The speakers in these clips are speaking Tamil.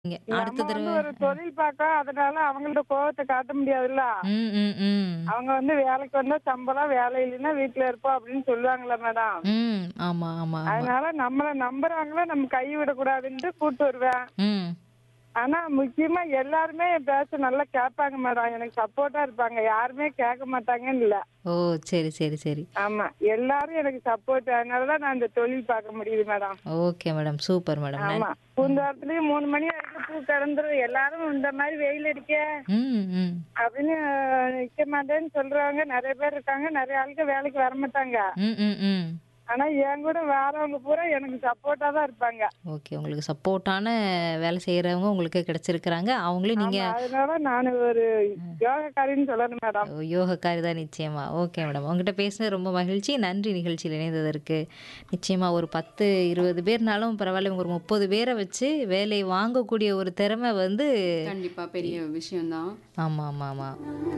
இங்க நம்ம அடுத்த வந்து தடவை ஒரு தொழில் பார்க்க அதனால அவங்கள்ட்ட கோவத்தை காட்ட முடியாதுல்ல ம் ம் ம் அவங்க வந்து வேலைக்கு வந்தா சம்பளம் வேலை இல்லைன்னா வீட்டுல இருப்போம் அப்படின்னு சொல்லுவாங்களே மேடம் ம் ஆமா ஆமா ஆமா அதனால நம்மள நம்புறவங்கள நம்ம கை விடக்கூடாதுன்ட்டு கூட்டு வருவேன் ம் ஆனா முக்கியமா எல்லாருமே என் பேச்ச நல்லா கேட்பாங்க மேடம் எனக்கு சப்போர்ட்டா இருப்பாங்க யாருமே கேட்க மாட்டாங்கன்னு இல்ல ஓ சரி சரி சரி ஆமா எல்லாரும் எனக்கு சப்போர்ட் அதனாலதான் நான் இந்த தொழில் பார்க்க முடியுது madam okay madam super madam ஆமா பூந்தோட்டத்துலயும் மூணு மணி வரைக்கும் பூ கிடந்துரும் எல்லாரும் இந்த மாதிரி வெயில் அடிக்க ம் ம் அப்படின்னு அஹ், நிக்க மாட்டேன்னு சொல்றவங்க நிறைய பேர் இருக்காங்க நிறைய ஆளுக்கு வேலைக்கு வர மாட்டாங்க ம் ம் ம் ஆனா என் கூட வரவங்க பூரா எனக்கு சப்போர்ட்டா தான் இருப்பாங்க ஓகே உங்களுக்கு சப்போர்ட்டான வேலை செய்யறவங்க உங்களுக்கு கிடைச்சிருக்கிறாங்க அவங்களும் நீங்க ஆமா, அதனால நான் ஒரு யோகக்காரின்னு சொல்லணும் மேடம் ஓ, யோகக்காரி தான் நிச்சயமா ஓகே மேடம் உங்ககிட்ட பேசினது ரொம்ப மகிழ்ச்சி நன்றி நிகழ்ச்சியில் இணைந்ததற்கு நிச்சயமா ஒரு பத்து இருபது பேர்னாலும் பரவாயில்ல இவங்க ஒரு முப்பது பேரை வச்சு வேலை வாங்கக்கூடிய ஒரு திறமை வந்து கண்டிப்பா பெரிய விஷயம்தான் ஆமா ஆமா ஆமா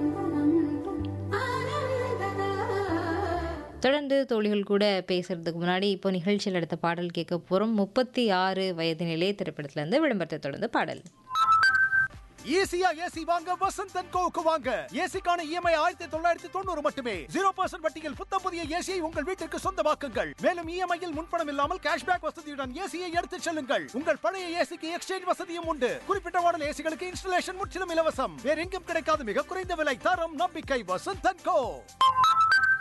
தொடர்ந்து தோழிகள் கூட பேசுறதுக்கு முன்னாடி இப்போ நிகழ்ச்சியில் அடுத்த பாடல் கேட்க போறோம் முப்பத்தி ஆறு வயது நிலை திரைப்படத்துல இருந்து விளம்பரத்தை தொடர்ந்து பாடல் ஈஸியா ஏசி வாங்க வசந்த் அண்ட் கோவுக்கு வாங்க ஏசிக்கான இஎம்ஐ ஆயிரத்தி தொள்ளாயிரத்தி தொண்ணூறு மட்டுமே ஜீரோ பர்சன்ட் வட்டியில் புத்தம் புதிய ஏசியை உங்கள் வீட்டிற்கு சொந்தமாக்குங்கள் மேலும் இஎம்ஐயில் முன்பணம் இல்லாமல் கேஷ்பேக் வசதியுடன் ஏசியை எடுத்துச் செல்லுங்கள் உங்கள் பழைய ஏசிக்கு எக்ஸ்சேஞ்ச் வசதியும் உண்டு குறிப்பிட்ட மாடல் ஏசிகளுக்கு இன்ஸ்டலேஷன் முற்றிலும் இலவசம் வேற எங்கும் கிடைக்காத மிக குறைந்த விலை தரம் நம்பிக்கை வசந்த் அண்ட் கோ